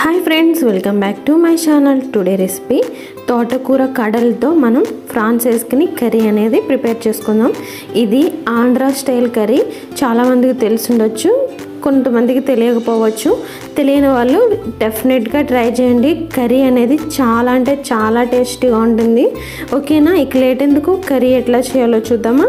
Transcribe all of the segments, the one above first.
hi friends welcome back to my channel today recipe తోటకూర కడలతో మనం ఫ్రాన్స్ వేసుకుని కర్రీ అనేది ప్రిపేర్ చేసుకుందాం ఇది ఆంధ్ర స్టైల్ కర్రీ చాలామందికి తెలిసిండొచ్చు కొంతమందికి తెలియకపోవచ్చు తెలియని వాళ్ళు డెఫినెట్గా ట్రై చేయండి కర్రీ అనేది చాలా అంటే చాలా టేస్టీగా ఉంటుంది ఓకేనా ఇక లేట్ ఎందుకు కర్రీ ఎట్లా చేయాలో చూద్దామా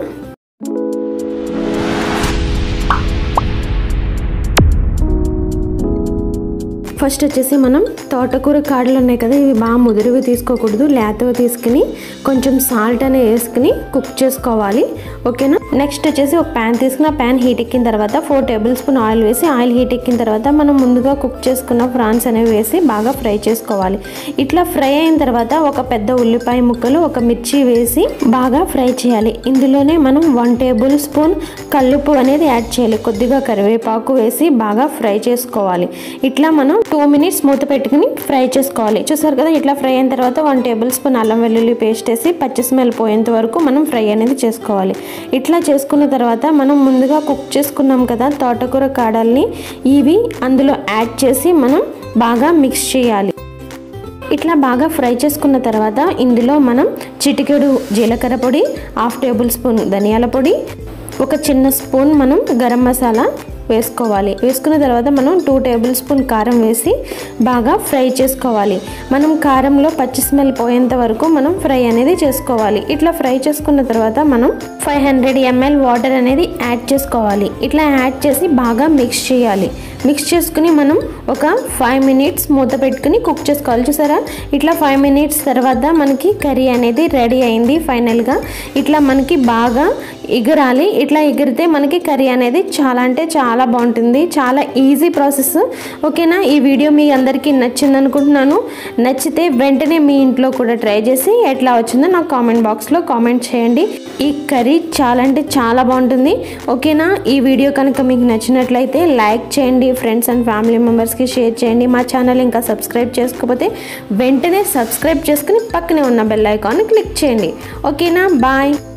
ఫస్ట్ వచ్చేసి మనం తోటకూర కాడలు ఉన్నాయి కదా ఇవి బాగా ముదురువి తీసుకోకూడదు లేతవి తీసుకుని కొంచెం సాల్ట్ అనేది వేసుకుని కుక్ చేసుకోవాలి ఓకేనా నెక్స్ట్ వచ్చేసి ఒక ప్యాన్ తీసుకుని ఆ ప్యాన్ హీట్ ఎక్కిన తర్వాత ఫోర్ టేబుల్ స్పూన్ ఆయిల్ వేసి ఆయిల్ హీట్ ఎక్కిన తర్వాత మనం ముందుగా కుక్ చేసుకున్న ఫ్రాన్స్ అనేవి వేసి బాగా ఫ్రై చేసుకోవాలి ఇట్లా ఫ్రై అయిన తర్వాత ఒక పెద్ద ఉల్లిపాయ ముక్కలు ఒక మిర్చి వేసి బాగా ఫ్రై చేయాలి ఇందులోనే మనం వన్ టేబుల్ స్పూన్ కల్లుపు అనేది యాడ్ చేయాలి కొద్దిగా కరివేపాకు వేసి బాగా ఫ్రై చేసుకోవాలి ఇట్లా మనం టూ మినిట్స్ మూత పెట్టుకుని ఫ్రై చేసుకోవాలి చూసారు కదా ఇట్లా ఫ్రై అయిన తర్వాత వన్ టేబుల్ స్పూన్ అల్లం వెల్లుల్లి పేస్ట్ వేసి పచ్చి స్మెల్ పోయేంత వరకు మనం ఫ్రై అనేది చేసుకోవాలి ఇట్లా చేసుకున్న తర్వాత మనం ముందుగా కుక్ చేసుకున్నాం కదా తోటకూర కాడల్ని ఇవి అందులో యాడ్ చేసి మనం బాగా మిక్స్ చేయాలి ఇట్లా బాగా ఫ్రై చేసుకున్న తర్వాత ఇందులో మనం చిటికెడు జీలకర్ర పొడి హాఫ్ టేబుల్ స్పూన్ ధనియాల పొడి ఒక చిన్న స్పూన్ మనం గరం మసాలా వేసుకోవాలి వేసుకున్న తర్వాత మనం టూ టేబుల్ స్పూన్ కారం వేసి బాగా ఫ్రై చేసుకోవాలి మనం కారంలో పచ్చి స్మెల్ పోయేంత వరకు మనం ఫ్రై అనేది చేసుకోవాలి ఇట్లా ఫ్రై చేసుకున్న తర్వాత మనం ఫైవ్ హండ్రెడ్ ఎంఎల్ వాటర్ అనేది యాడ్ చేసుకోవాలి ఇట్లా యాడ్ చేసి బాగా మిక్స్ చేయాలి మిక్స్ చేసుకుని మనం ఒక ఫైవ్ మినిట్స్ మూత పెట్టుకుని కుక్ చేసుకోవాలి చూసారా ఇట్లా ఫైవ్ మినిట్స్ తర్వాత మనకి కర్రీ అనేది రెడీ అయింది ఫైనల్గా ఇట్లా మనకి బాగా ఎగరాలి ఇట్లా ఎగిరితే మనకి కర్రీ అనేది చాలా అంటే చాలా బాగుంటుంది చాలా ఈజీ ప్రాసెస్ ఓకేనా ఈ వీడియో మీ అందరికీ నచ్చింది అనుకుంటున్నాను నచ్చితే వెంటనే మీ ఇంట్లో కూడా ట్రై చేసి ఎట్లా వచ్చిందో నాకు కామెంట్ బాక్స్లో కామెంట్ చేయండి ఈ కర్రీ చాలా అంటే చాలా బాగుంటుంది ఓకేనా ఈ వీడియో కనుక మీకు నచ్చినట్లయితే లైక్ చేయండి ఫ్రెండ్స్ అండ్ ఫ్యామిలీ మెంబర్స్కి షేర్ చేయండి మా ఛానల్ ఇంకా సబ్స్క్రైబ్ చేసుకోకపోతే వెంటనే సబ్స్క్రైబ్ చేసుకుని పక్కనే ఉన్న బెల్ ఐకాన్ క్లిక్ చేయండి ఓకేనా బాయ్